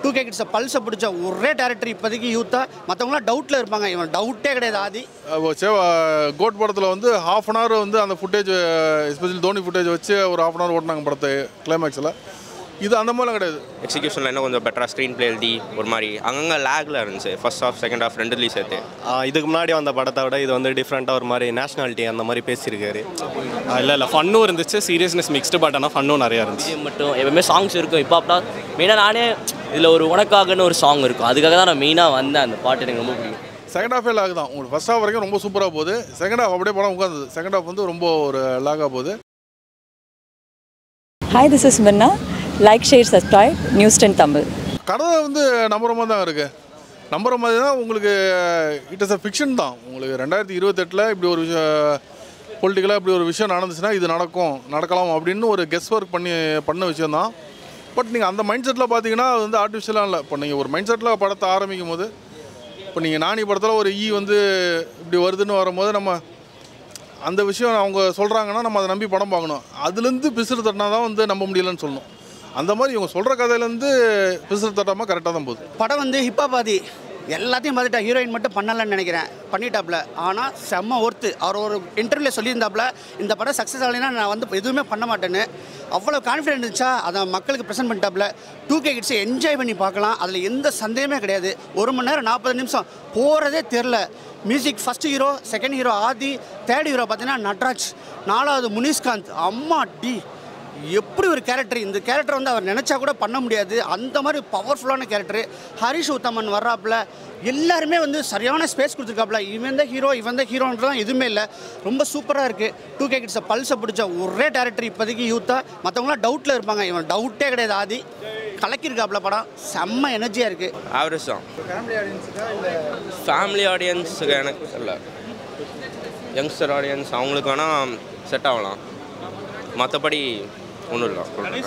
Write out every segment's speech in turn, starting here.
Two K கிட்ஸை பல்ஸை பிடிச்ச ஒரே director இப்போதைக்கு யூத்தாக மற்றவங்களாம் டவுட்டில் இருப்பாங்க இவன் டவுட்டே கிடையாது ஆதி சேவா கோட் படத்தில் வந்து ஹாஃப் அன் ஹவர் வந்து அந்த ஃபுட்டேஜ் எஸ்பெஷலி தோனி ஃபுட்டேஜ் வச்சு ஒரு ஹாஃப் அன் ஹவர் ஓட்டினாங்க படத்தை கிளைமேக்ஸில் இது அந்த மாதிரிலாம் கிடையாது எக்ஸிக்யூஷனில் இன்னும் கொஞ்சம் பெட்டராக ஸ்க்ரீன் ப்ளே எழுதி ஒரு மாதிரி அங்கங்கே லேக்ல இருந்துச்சு ஃபர்ஸ்ட் ஹாஃப் செகண்ட் ஹாஃப் ரெண்டுலேயும் சேர்த்து ஆ, இதுக்கு முன்னாடி வந்த படத்தை விட இது வந்து டிஃப்ரெண்ட்டாக ஒரு மாதிரி நேஷ்னாலிட்டி அந்த மாதிரி பேசியிருக்காரு இல்லை இல்லை ஃபன்னும் இருந்துச்சு சீரியஸ்னஸ் மிக்ஸ்டு பட் ஆனால் ஃபன்னும் நிறையா இருந்துச்சு பிஜிஎம் மட்டும் எப்பவுமே சாங்ஸ் இருக்கும் இப்போ அப்படா மெயினாக நானே இதில் ஒரு உனக்காகன்னு ஒரு சாங் இருக்கும் அதுக்காக தான் நான் மெயினாக வந்தேன் அந்த பாட்டு எனக்கு ரொம்ப பிடிக்கும் செகண்ட் ஹாஃபே லாக் தான் உங்களுக்கு ஃபர்ஸ்ட் ஹாஃப் வரைக்கும் ரொம்ப சூப்பராக போகுது செகண்ட் ஹாஃப் அப்படியே படம் உட்காந்துது செகண்ட் ஹாஃப் வந்து ரொம்ப ஒரு லாகாக போகுது Hi, this is Minna. Like, share, subscribe. News 10 Tamil. கதை வந்து நம்புற மாதிரி தான் இருக்குது நம்புற மாதிரி தான் உங்களுக்கு இட் இஸ் அ ஃபிக்ஷன் தான் உங்களுக்கு ரெண்டாயிரத்தி இருபத்தெட்டில் இப்படி ஒரு விஷயம் பொலிட்டிக்கலாக இப்படி ஒரு விஷயம் நடந்துச்சுன்னா இது நடக்கும் நடக்கலாம் அப்படின்னு ஒரு கெஸ் ஒர்க் பண்ணி பண்ண விஷயம் தான் பட் நீங்கள் அந்த மைண்ட் செட்டில் பார்த்தீங்கன்னா அது வந்து ஆர்டிஃபிஷியலாக இல்லை இப்போ நீங்கள் ஒரு மைண்ட் செட்டில் படத்தை ஆரம்பிக்கும் போது இப்போ நீங்கள் நானி படத்தில் ஒரு ஈ வந்து இப்படி வருதுன்னு வரும்போது நம்ம அந்த விஷயம் அவங்க சொல்கிறாங்கன்னா நம்ம அதை நம்பி படம் பார்க்கணும் அதுலேருந்து பிசுறு தட்டினா தான் வந்து நம்ப முடியலன்னு சொல்லணும் அந்த மாதிரி இவங்க சொல்கிற கதையிலேருந்து பிசுறு தட்டாமல் கரெக்டாக தான் போகுது படம் வந்து ஹிப்பாபாதி எல்லாத்தையும் பார்த்துட்டா ஹீரோயின் மட்டும் பண்ணலன்னு நினைக்கிறேன் பண்ணிட்டாப்ல ஆனால் செம்ம ஒர்த்து அவர் ஒரு இன்டர்வியூவில் சொல்லியிருந்தாப்புல இந்த படம் சக்ஸஸ் ஆகலைன்னா நான் வந்து எதுவுமே பண்ண மாட்டேன்னு அவ்வளோ கான்ஃபிடென்ட் இருந்துச்சா அதை மக்களுக்கு ப்ரெசென்ட் பண்ணிட்டாப்புல டூ கே கிட்ஸை என்ஜாய் பண்ணி பார்க்கலாம் அதில் எந்த சந்தேகமே கிடையாது ஒரு மணி நேரம் நாற்பது நிமிஷம் போகிறதே தெரில music first hero second hero Aadhi third hero பார்த்தீங்கன்னா நட்ராஜ் நாலாவது முனிஷ்காந்த் அம்மா டி எப்படி ஒரு கேரக்டர் இந்த கேரக்டர் வந்து அவர் நினச்சா கூட பண்ண முடியாது அந்த மாதிரி பவர்ஃபுல்லான கேரக்டர் ஹரிஷ் உத்தமன் வர்றாப்புல எல்லாருமே வந்து சரியான ஸ்பேஸ் கொடுத்துருக்காப்புல இவன் தான் ஹீரோ இவன் தான் ஹீரோன்றதான் எதுவுமே இல்லை ரொம்ப சூப்பராக இருக்குது டூ கே கிட்ஸை பல்ஸை பிடிச்ச ஒரே டேரக்டர் இப்போதைக்கு யூத்தாக மற்றவங்களாம் டவுட்டில் இருப்பாங்க இவன் டவுட்டே கிடையாது ஆதி கலக்கியிருக்காப்புல படம் செம்ம எனர்ஜியாக இருக்குது ஆவரேஜ் தான் ஃபேமிலி ஆடியன்ஸுக்கு எனக்கு இல்லை யங்ஸ்டர் ஆடியன்ஸ் அவங்களுக்கு வேணால் செட் ஆகலாம் மற்றபடி ஒன்றும் இல்லை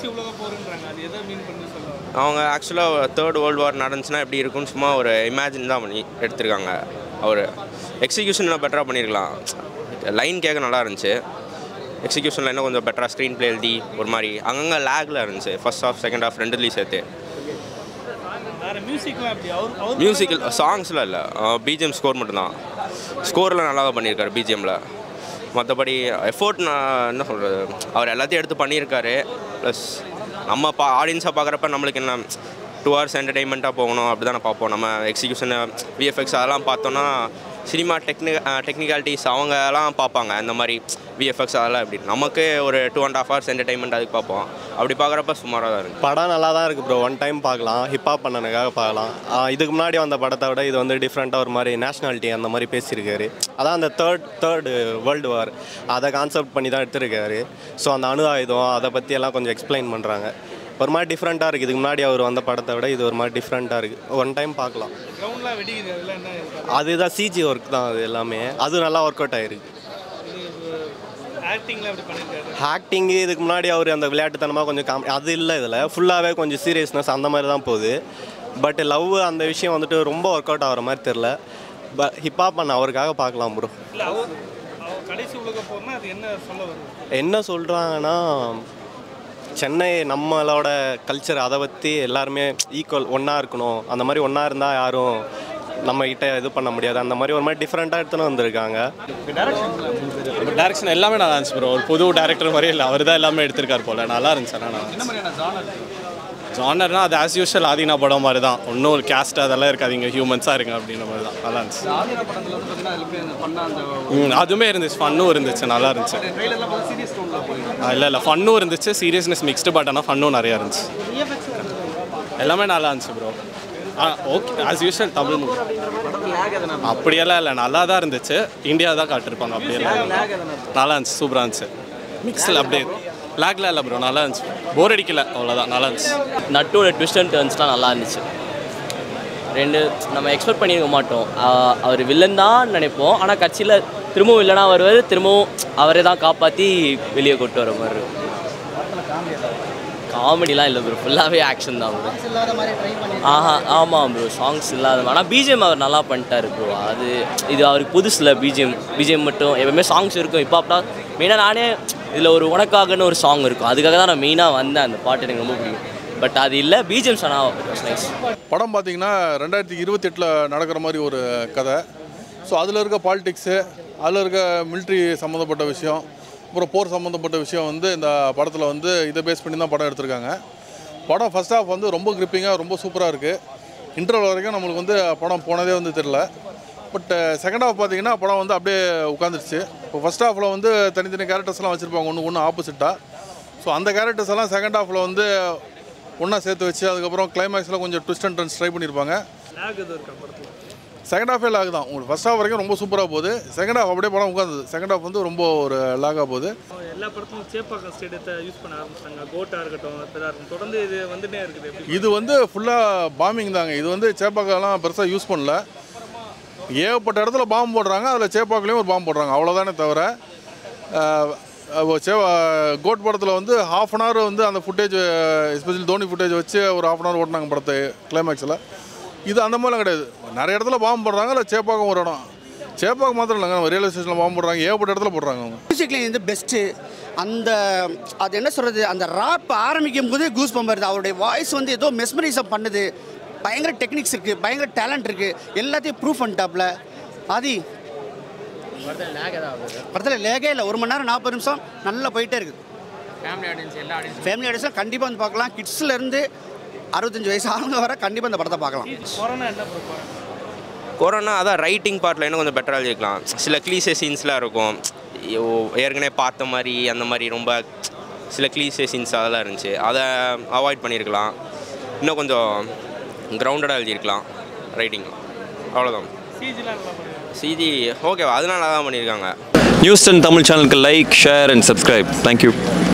அவங்க ஆக்சுவலாக தேர்ட் வேர்ல்டு வார் நடந்துச்சுன்னா எப்படி இருக்கும்னு சும்மா ஒரு இமேஜின் தான் பண்ணி எடுத்திருக்காங்க அவர் எக்ஸிக்யூஷனில் பெட்டராக பண்ணியிருக்கலாம் லைன் கேட்க நல்லா இருந்துச்சு எக்ஸிக்யூஷனில் இன்னும் கொஞ்சம் பெட்டராக ஸ்க்ரீன் ப்ளே எழுதி ஒரு மாதிரி அங்கங்கே லேக்ல இருந்துச்சு ஃபர்ஸ்ட் ஹாஃப் செகண்ட் ஹாஃப் ரெண்டுலேயும் சேர்த்து மியூசிக்கல் சாங்ஸில் இல்லை பிஜிஎம் ஸ்கோர் மட்டும்தான் ஸ்கோரில் நல்லா தான் பண்ணியிருக்காரு பிஜிஎம்மில் மற்றபடி எஃபோர்ட் நான் என்ன சொல்கிறது அவர் எல்லாத்தையும் எடுத்து பண்ணியிருக்காரு ப்ளஸ் நம்ம பா ஆடியன்ஸாக பார்க்குறப்ப நம்மளுக்கு என்ன டூ ஹவர்ஸ் என்டர்டைன்மெண்ட்டாக போகணும் அப்படி தான் பார்ப்போம் நம்ம எக்ஸிக்யூஷன் விஎஃப்எக்ஸ் அதெல்லாம் பார்த்தோன்னா சினிமா டெக்னி டெக்னிக்காலிட்டிஸ் அவங்கலாம் பார்ப்பாங்க இந்த மாதிரி விஎஃப்எக்ஸ் அதெல்லாம் எப்படி நமக்கு ஒரு two and half hours entertainment அதுக்கு பார்ப்போம் அப்படி பார்க்குறப்ப சுமாராக தான் இருக்குது படம் நல்லா தான் இருக்குது ப்ரோ ஒன் டைம் பார்க்கலாம் ஹிப்ஹாப் பண்ணனுக்காக பார்க்கலாம் ஆ, இதுக்கு முன்னாடி வந்த படத்தை விட இது வந்து டிஃப்ரெண்ட்டாக ஒரு மாதிரி நேஷ்னாலிட்டி அந்த மாதிரி பேசியிருக்காரு அதான் அந்த தேர்ட் தேர்டு வேர்ல்டு வார் அதை கான்செப்ட் பண்ணி தான் எடுத்திருக்காரு ஸோ அந்த அணு ஆயுதம் அதை பற்றி எல்லாம் கொஞ்சம் எக்ஸ்பிளைன் பண்ணுறாங்க ஒரு மாதிரி டிஃப்ரெண்ட்டாக இருக்குது இதுக்கு முன்னாடி அவர் வந்த படத்தை விட இது ஒரு மாதிரி டிஃப்ரெண்ட்டாக இருக்குது ஒன் டைம் பார்க்கலாம் அதுதான் சிஜி ஒர்க் தான் அது எல்லாமே அது நல்லா ஒர்க் அவுட் ஆயிருக்கு ஆக்டிங்கு இதுக்கு முன்னாடி அவர் அந்த விளையாட்டுத்தனமாக கொஞ்சம் காம் அது இல்லை இதில் ஃபுல்லாகவே கொஞ்சம் சீரியஸ்னஸ் அந்த மாதிரி தான் போகுது பட் லவ் அந்த விஷயம் வந்துட்டு ரொம்ப ஒர்க் அவுட் ஆகிற மாதிரி தெரில பட் ஹிப்ஹாப் பண்ண அவருக்காக பார்க்கலாம் ப்ரோ என்ன சொல்கிறாங்கன்னா சென்னை நம்மளோட கல்ச்சர் அதை பற்றி எல்லாருமே ஈக்குவல் ஒன்றா இருக்கணும் அந்த மாதிரி ஒன்றா இருந்தால் யாரும் நம்ம கிட்ட இது பண்ண முடியாது அந்த மாதிரி ஒரு மாதிரி டிஃப்ரெண்ட்டாக எடுத்துன்னு வந்திருக்காங்க டேரக்ஷன் எல்லாமே நல்லா இருந்துச்சு ப்ரோ ஒரு புது டேரக்டர் மாதிரி இல்லை அவர் தான் எல்லாமே எடுத்திருக்காரு போல நல்லா இருந்துச்சு ஆனால் ஜானர்னா அது ஆஸ் யூஷுவல் ஆதினா படம் மாதிரி தான் ஒன்றும் ஒரு கேஸ்ட் அதெல்லாம் இருக்காது இங்கே ஹியூமன்ஸாக இருங்க அப்படின்ற மாதிரி தான் நல்லா இருந்துச்சு ம் அதுவுமே இருந்துச்சு ஃபன்னும் இருந்துச்சு நல்லா இருந்துச்சு இல்லை இல்லை ஃபன்னும் இருந்துச்சு சீரியஸ்னஸ் மிக்ஸ்டு பட் ஆனால் ஃபன்னும் நிறையா இருந்துச்சு எல்லாமே நல்லா இருந்துச்சு ப்ரோ ஆ okay as usual Tamil movie அப்படியெல்லாம் இல்லை நல்லா தான் இருந்துச்சு இந்தியா தான் காட்டிருப்பாங்க அப்படியெல்லாம் இல்லை. நல்லா இருந்துச்சு சூப்பராக இருந்துச்சு மிக்ஸில் அப்படியே லேக்ல இல்லை ப்ரோ நல்லா இருந்துச்சு போர் அடிக்கல அவ்வளோதான் நல்லா இருந்துச்சு நட்டோட ட்விஸ்ட் அண்ட் டர்ன்ஸ்லாம் நல்லா இருந்துச்சு ரெண்டு நம்ம எக்ஸ்பெக்ட் பண்ணியிருக்க மாட்டோம் ஆஹ் அவர் வில்லன் தான் நினைப்போம் ஆனால் கட்சியில் திரும்பவும் வில்லனாக வருவார் திரும்பவும் அவரே தான் காப்பாற்றி வெளியே கொண்டு வர மாதிரி இருக்கும் காமெடிலாம் இல்லை ப்ரோ ஃபுல்லாகவே ஆக்ஷன் தான் ப்ரோ ஆஹா ஆமாம் ப்ரோ சாங்ஸ் இல்லாத ஆனால் பிஜிஎம் அவர் நல்லா பண்ணிட்டாரு ப்ரோ அது இது அவருக்கு புதுசில் பிஜிஎம் பிஜிஎம் மட்டும் எப்பவுமே சாங்ஸ் இருக்கும் இப்போ அப்படா மெயினாக நானே இதில் ஒரு உனக்காகன்னு ஒரு சாங் இருக்கும் அதுக்காக தான் நான் மெயினாக வந்தேன் அந்த பாட்டு எனக்கு ரொம்ப பிடிக்கும் பட் அது இல்லை பிஜிஎம்ஸ் ஆனால் நைஸ் படம் பார்த்தீங்கன்னா ரெண்டாயிரத்தி இருபத்தெட்டில் நடக்கிற மாதிரி ஒரு கதை ஸோ அதில் இருக்க பாலிடிக்ஸு அதில் இருக்க மிலிட்ரி சம்மந்தப்பட்ட விஷயம் அப்புறம் போர் சம்மந்தப்பட்ட விஷயம் வந்து இந்த படத்தில் வந்து இதை பேஸ் பண்ணி தான் படம் எடுத்திருக்காங்க படம் ஃபர்ஸ்ட் ஹாஃப் வந்து ரொம்ப கிரிப்பிங்காக ரொம்ப சூப்பராக இருக்குது இன்டர்வல் வரைக்கும் நம்மளுக்கு வந்து படம் போனதே வந்து தெரில பட் செகண்ட் ஹாஃப் பார்த்தீங்கன்னா படம் வந்து அப்படியே உட்காந்துருச்சு இப்போ ஃபர்ஸ்ட் ஹாஃபில் வந்து தனித்தனி கேரக்டர்ஸ்லாம் வச்சுருப்பாங்க ஒன்று ஒன்று ஆப்போசிட்டாக ஸோ அந்த கேரக்டர்ஸ் எல்லாம் செகண்ட் ஹாஃபில் வந்து ஒன்றா சேர்த்து வச்சு அதுக்கப்புறம் கிளைமேக்ஸில் கொஞ்சம் ட்விஸ்ட் அண்ட் டர்ன்ஸ் ட்ரை பண்ணியிருப்பாங்க செகண்ட் ஹாஃபே லாக் தான் உங்களுக்கு ஃபர்ஸ்ட் ஹாஃப் வரைக்கும் ரொம்ப சூப்பராக போகுது செகண்ட் ஹாஃப் அப்படியே படம் உட்காந்துது செகண்ட் ஹாஃப் வந்து ரொம்ப ஒரு லாகாக போகுது எல்லா படத்துலையும் சேப்பாக்கம் ஸ்டேடியத்தை யூஸ் பண்ண ஆரம்பிச்சிட்டாங்க கோட்டா இருக்கட்டும் இதாக இருக்கும் தொடர்ந்து இது வந்துட்டே இருக்குது எப்படி இது வந்து ஃபுல்லாக பாம்பிங் தாங்க இது வந்து சேப்பாக்கெல்லாம் பெருசாக யூஸ் பண்ணல ஏகப்பட்ட இடத்துல பாம்பு போடுறாங்க அதில் சேப்பாக்குலேயும் ஒரு பாம்பு போடுறாங்க அவ்வளோதானே தவிர அஹ், அஹ், சே கோட் படத்தில் வந்து ஹாஃப் அன் ஹவர் வந்து அந்த ஃபுட்டேஜ் எஸ்பெஷலி தோனி ஃபுட்டேஜ் வச்சு ஒரு ஹாஃப் அன் ஹவர் ஓட்டினாங்க படத்தை கிளைமேக்ஸில் இது அந்த மாதிரிலாம் கிடையாது நிறைய இடத்துல பாம்பு போடுறாங்க இல்லை சேப்பாக்கம் ஒரு இடம் சேப்பாக்கம் மாத்திரம் இல்லைங்க நம்ம ரயில்வே ஸ்டேஷனில் பாம்பு போடுறாங்க ஏகப்பட்ட இடத்துல போடுறாங்க அவங்க மியூசிக்ல இது பெஸ்ட்டு அந்த அது என்ன சொல்கிறது அந்த ராப் ஆரம்பிக்கும் போதே கூஸ் பம்ப் வருது அவருடைய வாய்ஸ் வந்து ஏதோ மெஸ்மரைஸாக பண்ணுது பயங்கர டெக்னிக்ஸ் இருக்குது பயங்கர டேலண்ட் இருக்குது எல்லாத்தையும் ப்ரூவ் பண்ணிட்டாப்ல ஆதி படத்தில் லேகே இல்லை ஒரு மணி நேரம் நாற்பது நிமிஷம் நல்லா போயிட்டே இருக்குது ஃபேமிலி ஆடியன்ஸ் எல்லா ஆடியன்ஸ் ஃபேமிலி ஆடியன்ஸ்லாம் கண்டிப்பாக வந்து பார்க்கலாம் கிட்ஸ்லேருந்து அறுபத்தஞ்சு வயசு ஆளுங்க வர கண்டிப்பாக இந்த படத்தை பார்க்கலாம் கொரோனா என்ன ப்ரோ கொரோனா அதான் ரைட்டிங் பார்ட்டில் இன்னும் கொஞ்சம் பெட்டராக எழுதிக்கலாம் சில க்ளீசே சீன்ஸ்லாம் இருக்கும் ஐயோ, ஏற்கனவே பார்த்த மாதிரி அந்த மாதிரி ரொம்ப சில க்ளீசே சீன்ஸ் அதெல்லாம் இருந்துச்சு அதை அவாய்ட் பண்ணியிருக்கலாம் இன்னும் கொஞ்சம் கிரவுண்டடாக எழுதியிருக்கலாம் ரைட்டிங் அவ்வளோதான் சிஜிலாம் நல்லா பண்ணுங்க சிஜி ஓகேவா அதனால நல்லா தான் பண்ணியிருக்காங்க நியூஸ் டென் தமிழ் சேனலுக்கு like share and subscribe thank you